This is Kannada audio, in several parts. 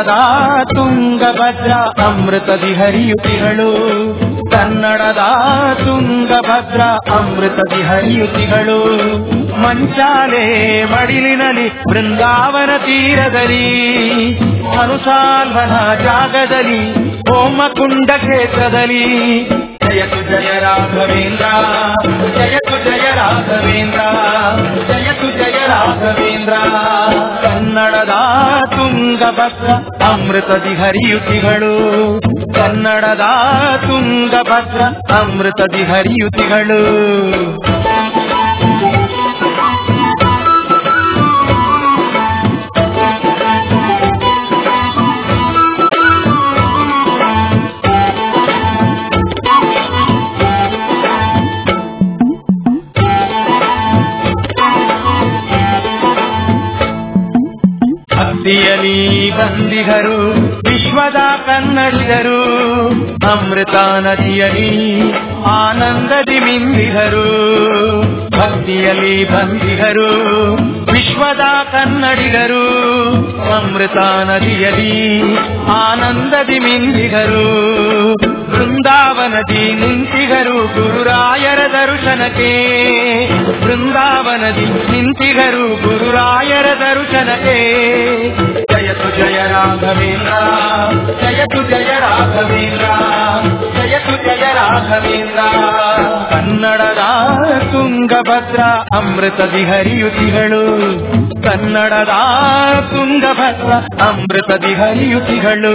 ಕನ್ನಡದ ತುಂಗಭದ್ರ ಅಮೃತದಿ ಹರಿಯುತಿಗಳು ಕನ್ನಡದ ತುಂಗಭದ್ರ ಅಮೃತದಿ ಹರಿಯುತಿಗಳು ಮಂಚಾಲೆ ಮಡಿಲಿನಲ್ಲಿ ಬೃಂದಾವನ ತೀರದಲ್ಲಿ ಅನುಸಾಲ್ವನ ಜಾಗದಲ್ಲಿ ಹೋಮಕುಂಡ ಕ್ಷೇತ್ರದಲ್ಲಿ ಜಯತು ಜಯ ರಾಘವೇಂದ್ರ ಜಯತು ಜಯ ರಾಘವೇಂದ್ರ ಜಯತು ಜಯ ರಾಘವೇಂದ್ರ ಕನ್ನಡದ ತುಂಗಭದ್ರ ಅಮೃತದಿ ಹರಿಯುತಿಗಳು ಕನ್ನಡದ ತುಂಗಭದ್ರ ಅಮೃತದಿ ಹರಿಯುತಿಗಳು ಭಕ್ತಿಯಲಿ ಬಂದಿಗರು ವಿಶ್ವದ ಕನ್ನಡಿಗರು ಅಮೃತ ನದಿಯಲಿ ಆನಂದದಿ ಮಿಂದಿಗರು ಭಕ್ತಿಯಲಿ ಬಂದಿಗರು ವಿಶ್ವದ ಕನ್ನಡಿಗರು ಅಮೃತ ನದಿಯಲಿ ಆನಂದದಿ ಮಿಂದಿಗರು ಬೃಂದಾವನದಿ ನಿಂತಿಗರು ಗುರುರಾಯರ ದರ್ಶನಕ್ಕೆ ಬೃಂದಾವನದಿ ನಿಂತಿಗರು ಗುರುರಾಯರ ದರ್ಶನಕ್ಕೆ ಜಯತು ಜಯ ರಾಘವೇಂದ್ರ ಜಯತು ಜಯ ರಾಘವೇಂದ್ರ ಜಯತು ಜಯ ರಾಘವೇಂದ್ರ ಕನ್ನಡದ ತುಂಗಭದ್ರ ಅಮೃತದಿ ಹರಿಯುತಿಗಳು ಕನ್ನಡದ ತುಂಗಭದ್ರ ಅಮೃತದಿ ಹರಿಯುತಿಗಳು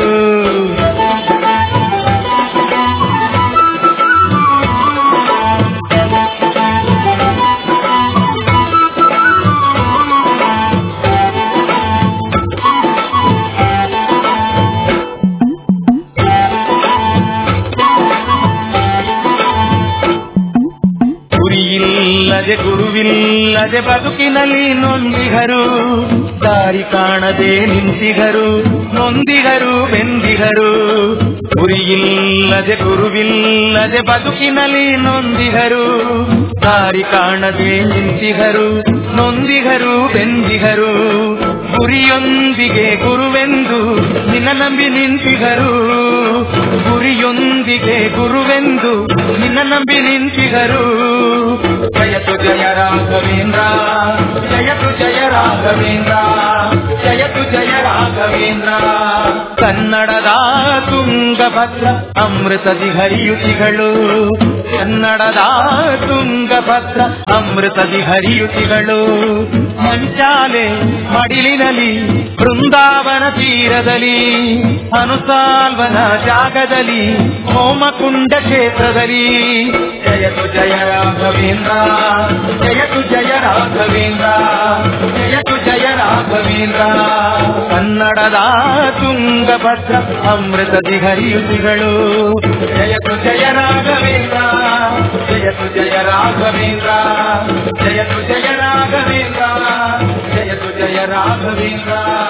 ಗುರಿಯಿಲ್ಲದೆ ಗುರುವಿಲ್ಲದೆ ಬದುಕಿನಲ್ಲಿ ನೊಂದಿಗರು ದಾರಿ ಕಾಣದೆ ನಿಂತಿಗರು ನೊಂದಿಗರು ಬೆಂದಿಗರು ಗುರಿಯಿಲ್ಲದೆ ಗುರುವಿಲ್ಲದೆ ಬದುಕಿನಲ್ಲಿ ನೊಂದಿಗರು ದಾರಿ ಕಾಣದೆ ನಿಂತಿಗರು ನೊಂದಿಗರು ಬೆಂದಿಗರು ಗುರಿಯೊಂದಿಗೆ ಗುರುವೆಂದು ನಿನ್ನ ನಂಬಿ ನಿಂತಿಗರು ಗುರಿಯೊಂದಿಗೆ ಗುರುವೆಂದು ನಿನ್ನ ನಂಬಿ ನಿಂತಿಗರು ಜಯತು ಜಯ ರಾಘವೇಂದ್ರ ಜಯತು ಜಯ ರಾಘವೇಂದ್ರ ಜಯತು ಜಯ ರಾಘವೇಂದ್ರ ಕನ್ನಡದ ತುಂಗಭದ್ರ ಅಮೃತದಿ ಹರಿಯುತಿಗಳು ಕನ್ನಡದ ತುಂಗಭದ್ರ ಅಮೃತದಿ ಹರಿಯುತಿಗಳು ಮಂಚಾಲೆ ಮಡಿಲಿನಲ್ಲಿ ಬೃಂದಾವನ ತೀರದಲ್ಲಿ ಅನುಸಾಲ್ವನ ಜಾಗದಲ್ಲಿ ಹೋಮಕುಂಡ ಕ್ಷೇತ್ರದಲ್ಲಿ ಜಯತು ಜಯ ರಾಘವೇಂದ್ರ ಜಯತು ಜಯ ರಾಘವೇಂದ್ರ ಜಯತು ಜಯ ರಾಘವೇಂದ್ರ ಕನ್ನಡದ ತುಂಗಭದ್ರ ಅಮೃತದಿ ಹರಿಯುತಿಗಳು ಜಯತು ಜಯ ರಾಘವೇಂದ್ರ ಜಯತು ಜಯ ರಾಘವೇಂದ್ರ ಜಯತು ಜಯ ರಾಘವೇಂದ್ರ ಜಯತು ಜಯ ರಾಘವೇಂದ್ರ